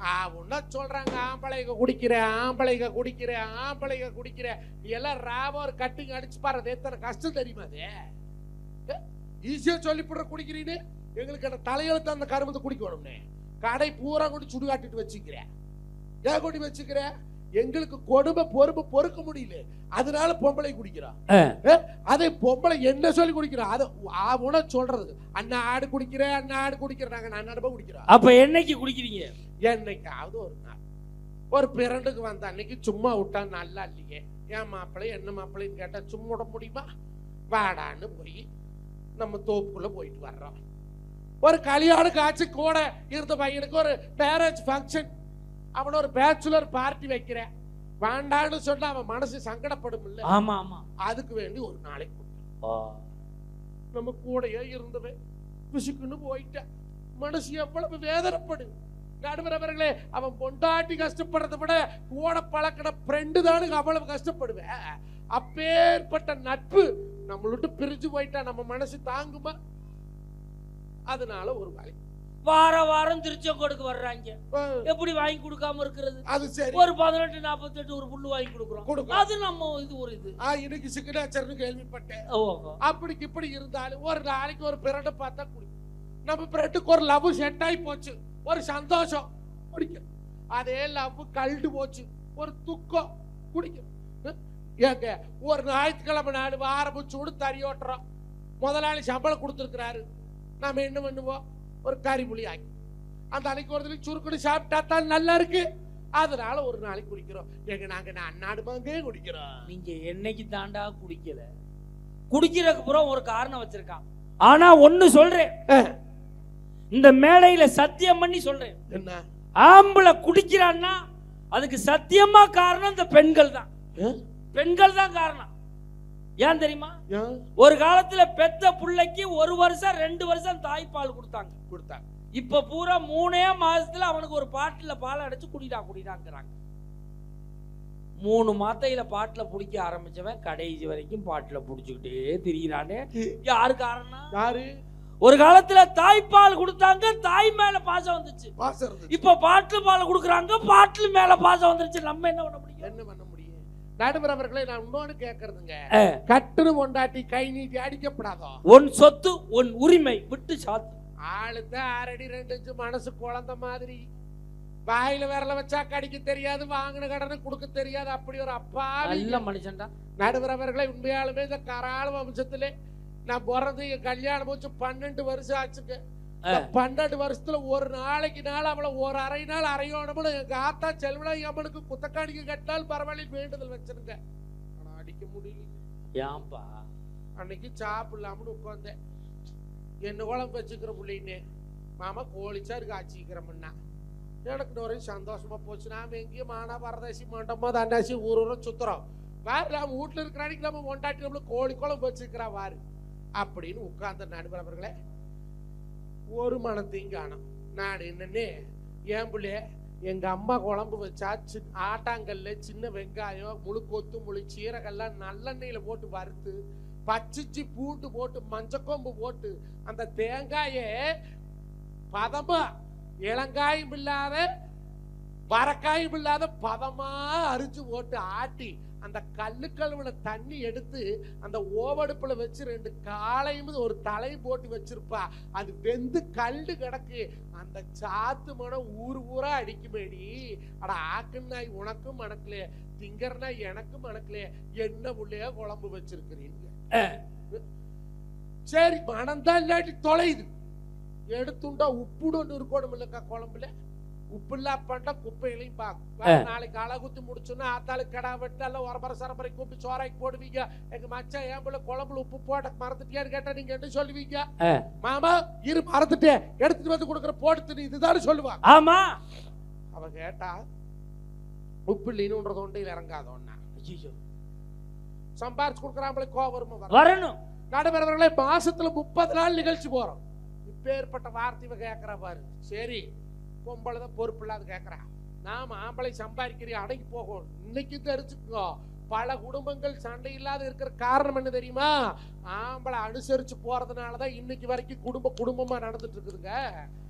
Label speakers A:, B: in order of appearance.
A: அவன்னா சொல்றாங்க ஆம்பளைங்க குடிக்கிற ஆம்பளைங்க குடிக்கிற ஆம்பளைங்க குடிக்கிற நீ எல்லாம் ராவ ஒரு கட்டிங் அடிச்சு பாரு அது எத்தனை கஷ்டம் தெரியுமா அது ஈஸியா சொல்லிவிடுற குடிக்கிறீன்னு எங்களுக்கு அந்த தலையெழுத்து அந்த கருமத்தை குடிக்கணும்னே கடை பூரா கொண்டு சுடுகாட்டிட்டு வச்சுக்கிறேன் ஏன் கொண்டு வச்சுக்கிற எங்களுக்கு கொடுமை பொறுமை பொறுக்க முடியல அதனால பொம்பளை குடிக்கிறான்
B: ஆ.
A: அதே பொம்பளை என்ன சொல்லி குடிக்கிறான் அதை அவன சொல்றது அண்ணா ஆடு குடிக்கிற அண்ணா ஆடு குடிக்கிற நாங்க அண்ணா குடிக்கிறோம்
B: அப்ப என்னைக்கு குடிக்கிறீங்க
A: என்னைக்காவது ஒரு நாள் ஒரு பிறண்டுக்கு வந்த அன்னைக்கு சும்மா விட்டா நல்லா இல்லையே ஏன் மாப்பிள்ளை என்ன மாப்பிள்ளைன்னு கேட்டா சும்மா விட முடியுமா வாடான்னு போய் நம்ம தோப்புக்குள்ள போயிட்டு வர்றோம் ஒரு கல்யாண காட்சி கூட இருந்த பையனுக்கு ஒரு மேரேஜ் ஃபங்க்ஷன் அவன ஒரு பேச்சுலர் பார்ட்டி வைக்கிறேன் வேண்டான்னு சொன்னா அவன் மனசு சங்கடப்படும் இல்ல
B: ஆமா ஆமா
A: அதுக்கு வேண்டி ஒரு நாளைக்கு கொடுத்தோம்.
B: ஆ.
A: நம்ம கூடயே இருந்தவன் பிசுக்குன்னு போயிட்டான் மனசு எவ்வளவு வேதனைப்படும் நடுவர் அவர்களே அவன் பொண்டாட்டி கஷ்டப்படுறதை விட கூட பழக்கின ஃப்ரெண்டு தானுங்க அவ்வளவு கஷ்டப்படுவேன் அப்பேற்பட்ட நட்பு நம்மள விட்டு பிரிஞ்சு போயிட்டா நம்ம மனசு தாங்குமா அதனால ஒரு வேலை
B: வார வாரம் திருச்செங்கோடுக்கு வர்றாங்க
A: அஹ்,
B: எப்படி வாங்கி கொடுக்காம இருக்கிறது
A: அது சரி
B: ஒரு பதினெட்டு நாற்பத்தெட்டு ஒரு புல்லு வாங்கி கொடுக்குறோம்
A: கொடுக்கலாம்.
B: அது நம்ம இது ஒரு இது
A: ஆ, இன்னைக்கு சிக்கனாச்சர்னு கேள்விப்பட்டேன்
B: ஓஹோ
A: அப்படிக்கு இப்படி இருந்தாலும் ஒரு நாளைக்கு ஒரு பிரெட்டை பார்த்தா குடி நம்ம பிரெட்டுக்கு ஒரு லவ் செட் ஆகி போச்சு ஒரு சந்தோஷம் குடிக்கும் அதே லவ் கழண்டு போச்சு ஒரு துக்கம் குடிக்கும் ஹம்? ஏங்க ஒரு ஞாயிற்றுக்கிழமை நாடு ஆரம்பிச்சு தறி ஓட்டுறோம் முதலாளி சம்பளம் கொடுத்துருக்கிறாரு நாம என்ன பண்ணுவோம் ஒரு கறி புளி ஆக்கி அந்த அன்னைக்கு ஒரு தடவை சுருக்குன்னு சாப்பிட்டா தான் நல்லா இருக்கு அதனால ஒரு நாளைக்கு குடிக்கிறோம் எங்க நாங்க அன்னாடு மாங்கே குடிக்கிறோம்
B: நீங்க என்னைக்கு தாண்டா குடிக்கல குடிக்கிறதுக்கு புறம் ஒரு காரணம் வச்சிருக்கான் ஆனா ஒண்ணு சொல்றேன்
A: அஹ்,
B: இந்த மேடையில சத்தியம் பண்ணி சொல்றேன்
A: என்ன
B: ஆம்பளை குடிக்கிறான்னா அதுக்கு சத்தியமா காரணம் இந்த பெண்கள் தான்
A: அஹ்?
B: பெண்கள் தான் காரணம் ஏன் தெரியுமா
A: ஏன்
B: ஒரு காலத்துல பெத்த புள்ளைக்கு ஒரு வருஷம் ரெண்டு வருஷம் தாய்ப்பால் கொடுத்தாங்க
A: கொடுத்தாங்க
B: இப்ப பூரா மூணே மாசத்துல அவனுக்கு ஒரு பாட்டில பால் அடைச்சு குடிடா குடிடாங்கிறாங்க மூணு மாத்தையில பாட்டுல பிடிக்க ஆரம்பிச்சவன் கடைசி வரைக்கும் பாட்டுல புடிச்சுக்கிட்டே திரியிறானே யாரு காரணம்
A: யாரு
B: ஒரு காலத்துல தாய்ப்பால் கொடுத்தாங்க தாய் மேல பாசம் வந்துச்சு
A: பாசம் இருந்துச்சு.
B: இப்ப பாட்டுல பால் கொடுக்குறாங்க பாட்டுல மேல பாசம் வந்துருச்சு நம்ம என்ன பண்ண முடியும்
A: என்ன பண்ண முடியும் நடுவர் அவர்களை நான் இன்னொன்னு கேக்குறதுங்க
B: ஆ.
A: கட்டுனு கொண்டாட்டி கை நீட்டி அடிக்கப்படாதோ
B: உன் சொத்து உன் உரிமை விட்டு சாத்து
A: ஆளுத்த ஆறடி ரெண்டு இன்ச்சு மனசு குழந்த மாதிரி வாயில விரல வச்சா கடிக்க தெரியாது வாங்கின கடனை கொடுக்க தெரியாது அப்படி ஒரு அப்பா
B: நல்ல மனுஷன்டா
A: நடுவர் அவர்களை உண்மையாலுமே இந்த கராள வம்சத்திலே நான் பிறந்து என் கல்யாணம் போச்சு பன்னெண்டு வருஷம் ஆச்சுங்க இந்த பன்னெண்டு வருஷத்துல ஒரு நாளைக்கு நாள் அவளை ஒரு அரை நாள் அரையோணம்னு எங்க ஆத்தா செல்வனா அம்மனுக்கு குத்தக்காணிக்கு கட்டினால் பரவாயில்ல வேண்டுதல் வச்சிருங்க ஆனா அடிக்க முடியல
B: ஏன்பா
A: அன்னைக்கு சாப்பிடலாம்னு உட்காந்தேன் என்ன குழம்பு வச்சுக்கிற பிள்ளைன்னு மாமா கோழிச்சாரு காய்ச்சிக்கிறோம்னா எனக்கு ஒரே சந்தோஷமா போச்சு நாம எங்கேயும் மானா பரதேசி மண்டமா தண்டாசி ஊர் ஊரம் சுத்துறோம் வாரு நம்ம வீட்டுல இருக்கிற அன்னைக்கு நம்ம ஒண்டாட்டி நம்மளுக்கு கோழி குழம்பு வச்சிருக்கிறா வாரு அப்படின்னு உட்கார்ந்த நடுவரவர்களே ஒரு மனத்தையும் காணும் நான் என்னன்னு என் பிள்ளைய எங்க அம்மா குழம்பு வச்சா சின் ஆட்டாங்கல்ல சின்ன வெங்காயம் முழு கொத்து முழு சீரகெல்லாம் நல்லெண்ணெயில போட்டு வறுத்து பச்சிச்சு பூண்டு போட்டு மஞ்சக்கொம்பு போட்டு அந்த தேங்காயை பதமா இளங்காயும் இல்லாத வரக்காயும் இல்லாத பதமா அரிச்சு போட்டு ஆட்டி அந்த கல்லு கழுவுல தண்ணி எடுத்து அந்த ஓவடுப்புல வச்சு ரெண்டு காலையும் ஒரு தலை போட்டு வச்சிருப்பா அது வெந்து கல்லு கிடக்கு அந்த சாத்து மனம் ஊர் ஊரா அடிக்குமேடி அட ஆக்குன்னாய் உனக்கும் மணக்கலையே திங்கர்னா எனக்கும் மணக்கலையே என்ன புள்ளையா குழம்பு வச்சிருக்கிறீங்க சரி மனம் தான் இல்லாட்டி தொலையுது எடுத்துண்டா உப்புடு ஒன்று இருக்கணும் இல்லக்கா குழம்புல உப்பு இல்லா பண்ணா குப்பைகளையும் பார்க்கும் நாளைக்கு களை குத்தி முடிச்சோன்னா ஆத்தாளுக்கு கடா வெட்டு எல்லாம் ஒரபர சரபரை கூப்பிட்டு சோறாக்கி போடுவீங்க எங்க மச்சான் ஏன் போல குழம்புல உப்பு போட்ட மறந்துட்டியான்னு கேட்டா நீங்க என்ன சொல்லுவீங்க
B: ஆ.
A: மாமா இரு மறந்துட்டேன் எடுத்துட்டு வந்து கொடுக்குற போட்டு இதுதான் சொல்லுவாங்க
B: ஆமா
A: அவ கேட்டா உப்பு இல்லைன்னு தொண்டையில் இறங்காதோன்னா
B: ஐயோ
A: சம்பாரிச்சு கொடுக்குறாங்களே கோவருமா வர
B: வரணும்
A: நடுவரவர்களே மாசத்துல முப்பது நாள் நிகழ்ச்சி போறோம் இப்பேற்பட்ட வார்த்தை இவ கேட்கிறா பாரு சரி பொம்பளை தான் பொறுப்பு இல்லாத கேட்கறா நாம ஆம்பளை சம்பாதிக்கிற அடங்கி போகும் இன்னைக்கு தெரிஞ்சுக்கோ பல குடும்பங்கள் சண்டை இல்லாத இருக்கிற காரணம் என்ன தெரியுமா ஆம்பளை அனுசரிச்சு போறதுனாலதான் இன்னைக்கு வரைக்கும் குடும்ப குடும்பமா நடந்துட்டு இருக்குதுங்க